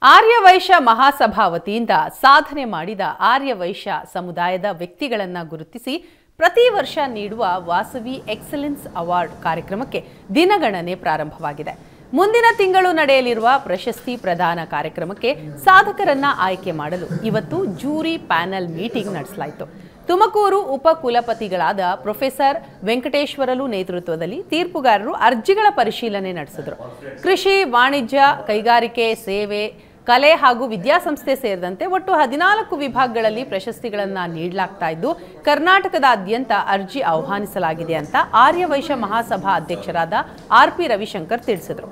ಆರ್ಯವೈಶ್ಯ ಮಹಾಸಭಾ ವತಿಯಿಂದ ಸಾಧನೆ ಮಾಡಿದ ಆರ್ಯವೈಶ್ಯ ಸಮುದಾಯದ ವ್ಯಕ್ತಿಗಳನ್ನು ಗುರುತಿಸಿ ಪ್ರತಿ ವರ್ಷ ನೀಡುವ ವಾಸವಿ ಎಕ್ಸಲೆನ್ಸ್ ಅವಾರ್ಡ್ ಕಾರ್ಯಕ್ರಮಕ್ಕೆ ದಿನಗಣನೆ ಪ್ರಾರಂಭವಾಗಿದೆ ಮುಂದಿನ ತಿಂಗಳು ನಡೆಯಲಿರುವ ಪ್ರಶಸ್ತಿ ಪ್ರದಾನ ಕಾರ್ಯಕ್ರಮಕ್ಕೆ ಸಾಧಕರನ್ನ ಆಯ್ಕೆ ಮಾಡಲು ಇವತ್ತು ಜೂರಿ ಪ್ಯಾನೆಲ್ ಮೀಟಿಂಗ್ ನಡೆಸಲಾಯಿತು ತುಮಕೂರು ಉಪ ಕುಲಪತಿಗಳಾದ ಪ್ರೊಫೆಸರ್ ವೆಂಕಟೇಶ್ವರಲು ನೇತೃತ್ವದಲ್ಲಿ ತೀರ್ಪುಗಾರರು ಅರ್ಜಿಗಳ ಪರಿಶೀಲನೆ ನಡೆಸಿದರು ಕೃಷಿ ವಾಣಿಜ್ಯ ಕೈಗಾರಿಕೆ ಸೇವೆ ಕಲೆ ಹಾಗೂ ವಿದ್ಯಾಸಂಸ್ಥೆ ಸೇರಿದಂತೆ ಒಟ್ಟು ಹದಿನಾಲ್ಕು ವಿಭಾಗಗಳಲ್ಲಿ ಪ್ರಶಸ್ತಿಗಳನ್ನು ನೀಡಲಾಗ್ತಾ ಇದ್ದು ಕರ್ನಾಟಕದಾದ್ಯಂತ ಅರ್ಜಿ ಆಹ್ವಾನಿಸಲಾಗಿದೆ ಅಂತ ಆರ್ಯವೈಶ್ಯ ಮಹಾಸಭಾ ಅಧ್ಯಕ್ಷರಾದ ಆರ್ ಪಿ ರವಿಶಂಕರ್ ತಿಳಿಸಿದರು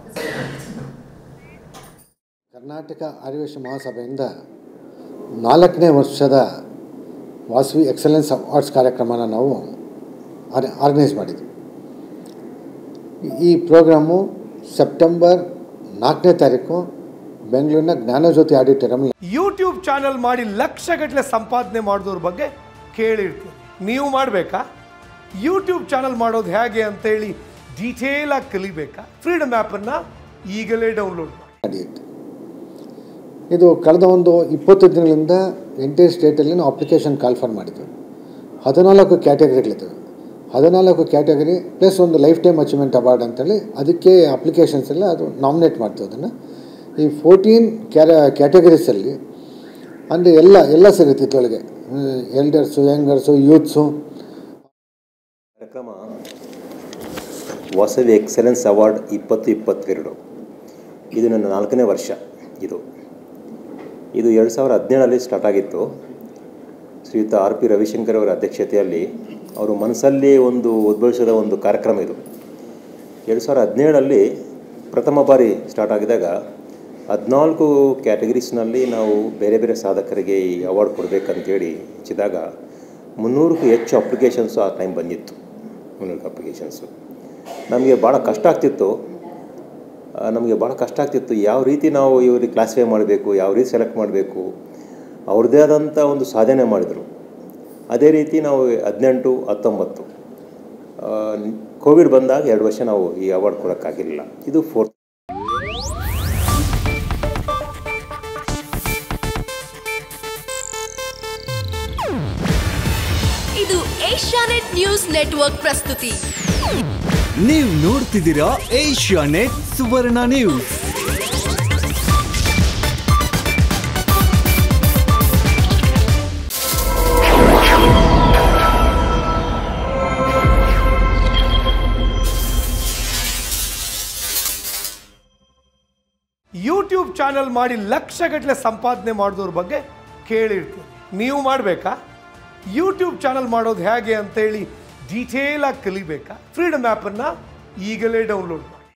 ಕರ್ನಾಟಕ ಆರ್ಯವೈಶ್ಯ ಮಹಾಸಭೆಯಿಂದ ನಾಲ್ಕನೇ ವರ್ಷದ ವಾಸವಿ ಎಕ್ಸಲೆನ್ಸ್ ಅವಾರ್ಡ್ಸ್ ಕಾರ್ಯಕ್ರಮನ ನಾವು ಆರ್ ಆರ್ಗನೈಸ್ ಮಾಡಿದ್ವಿ ಈ ಪ್ರೋಗ್ರಾಮು ಸೆಪ್ಟೆಂಬರ್ ನಾಲ್ಕನೇ ತಾರೀಕು ಬೆಂಗಳೂರಿನ ಜ್ಞಾನಜ್ಯೋತಿ ಆಡಿಟೋರಿಯಂ ಯೂಟ್ಯೂಬ್ ಚಾನಲ್ ಮಾಡಿ ಲಕ್ಷಗಟ್ಟಲೆ ಸಂಪಾದನೆ ಮಾಡಿದವ್ರ ಬಗ್ಗೆ ಕೇಳಿರ್ತೀವಿ ನೀವು ಮಾಡಬೇಕಾ ಯೂಟ್ಯೂಬ್ ಚಾನಲ್ ಮಾಡೋದು ಹೇಗೆ ಅಂತೇಳಿ ಡೀಟೇಲಾಗಿ ಕಲಿಬೇಕಾ ಫ್ರೀಡಮ್ ಆ್ಯಪನ್ನು ಈಗಲೇ ಡೌನ್ಲೋಡ್ ಮಾಡಿ ನಡೆಯುತ್ತೆ ಇದು ಕಳೆದ ಒಂದು ಇಪ್ಪತ್ತು ದಿನಗಳಿಂದ ಎಂಟೈರ್ ಸ್ಟೇಟಲ್ಲಿ ನಾವು ಅಪ್ಲಿಕೇಶನ್ ಕಾಲ್ಫರ್ ಮಾಡಿದ್ವಿ ಹದಿನಾಲ್ಕು ಕ್ಯಾಟಗರಿಗಳಿದ್ದಾವೆ ಹದಿನಾಲ್ಕು ಕ್ಯಾಟಗರಿ ಪ್ಲಸ್ ಒಂದು ಲೈಫ್ ಟೈಮ್ ಅಚೀವ್ಮೆಂಟ್ ಅವಾರ್ಡ್ ಅಂತೇಳಿ ಅದಕ್ಕೆ ಅಪ್ಲಿಕೇಶನ್ಸ್ ಎಲ್ಲ ಅದು ನಾಮಿನೇಟ್ ಮಾಡ್ತೀವಿ ಅದನ್ನು ಈ ಫೋರ್ಟೀನ್ ಕ್ಯಾರ ಕ್ಯಾಟಗರೀಸಲ್ಲಿ ಅಂದರೆ ಎಲ್ಲ ಎಲ್ಲ ಸಿಗುತ್ತೆ ಇದ್ರೊಳಗೆ ಎಲ್ಡರ್ಸು ಯಂಗರ್ಸು ಯೂತ್ಸು ಕಾರ್ಯಕ್ರಮ ವಾಸವಿ ಎಕ್ಸಲೆನ್ಸ್ ಅವಾರ್ಡ್ ಇಪ್ಪತ್ತು ಇಪ್ಪತ್ತೆರಡು ಇದು ನನ್ನ ನಾಲ್ಕನೇ ವರ್ಷ ಇದು ಇದು ಎರಡು ಸಾವಿರ ಹದಿನೇಳರಲ್ಲಿ ಸ್ಟಾರ್ಟ್ ಆಗಿತ್ತು ಶ್ರೀಯುತ ಆರ್ ಪಿ ರವಿಶಂಕರ್ ಅವರ ಅಧ್ಯಕ್ಷತೆಯಲ್ಲಿ ಅವರು ಮನಸ್ಸಲ್ಲಿ ಒಂದು ಉದ್ಭವಿಸಿದ ಒಂದು ಕಾರ್ಯಕ್ರಮ ಇದು ಎರಡು ಸಾವಿರ ಹದಿನೇಳರಲ್ಲಿ ಪ್ರಥಮ ಬಾರಿ ಸ್ಟಾರ್ಟ್ ಆಗಿದಾಗ ಹದಿನಾಲ್ಕು ಕ್ಯಾಟಗರೀಸ್ನಲ್ಲಿ ನಾವು ಬೇರೆ ಬೇರೆ ಸಾಧಕರಿಗೆ ಈ ಅವಾರ್ಡ್ ಕೊಡಬೇಕಂತೇಳಿ ಹೆಚ್ಚಿದಾಗ ಮುನ್ನೂರಕ್ಕೂ ಹೆಚ್ಚು ಅಪ್ಲಿಕೇಶನ್ಸು ಆ ಟೈಮ್ ಬಂದಿತ್ತು ಮುನ್ನೂರು ಅಪ್ಲಿಕೇಶನ್ಸು ನಮಗೆ ಭಾಳ ಕಷ್ಟ ಆಗ್ತಿತ್ತು ಆ, ನಮಗೆ ಭಾಳ ಕಷ್ಟ ಆಗ್ತಿತ್ತು ಯಾವ ರೀತಿ ನಾವು ಇವ್ರಿಗೆ ಕ್ಲಾಸಿಫೈ ಮಾಡಬೇಕು ಯಾವ ರೀತಿ ಸೆಲೆಕ್ಟ್ ಮಾಡಬೇಕು ಅವ್ರದ್ದೇ ಆದಂಥ ಒಂದು ಸಾಧನೆ ಮಾಡಿದರು ಅದೇ ರೀತಿ ನಾವು ಹದಿನೆಂಟು ಹತ್ತೊಂಬತ್ತು ಕೋವಿಡ್ ಬಂದಾಗ ಎರಡು ವರ್ಷ ನಾವು ಈ ಅವಾರ್ಡ್ ಕೊಡೋಕ್ಕಾಗಿರಲಿಲ್ಲ ಇದು ಫೋರ್ತ್ ಇದು ಏಷ್ಯಾನೆಟ್ ನ್ಯೂಸ್ ನೆಟ್ವರ್ಕ್ ಪ್ರಸ್ತುತಿ ನೀವು ನೋಡ್ತಿದ್ದೀರಾ Asianet Suvarna news YouTube channel ಮಾಡಿ ಲಕ್ಷಗಟ್ಟಲೆ ಸಂಪಾದನೆ ಮಾಡಿದವ್ರ ಬಗ್ಗೆ ಕೇಳಿರ್ತೀವಿ ನೀವು ಮಾಡಬೇಕಾ ಯೂಟ್ಯೂಬ್ ಚಾನಲ್ ಮಾಡೋದು ಹೇಗೆ ಅಂತೇಳಿ ಡೀಟೇಲಾಗಿ ಕಲಿಬೇಕಾ ಫ್ರೀಡಮ್ ಆ್ಯಪನ್ನು ಈಗಲೇ ಡೌನ್ಲೋಡ್ ಮಾಡಿ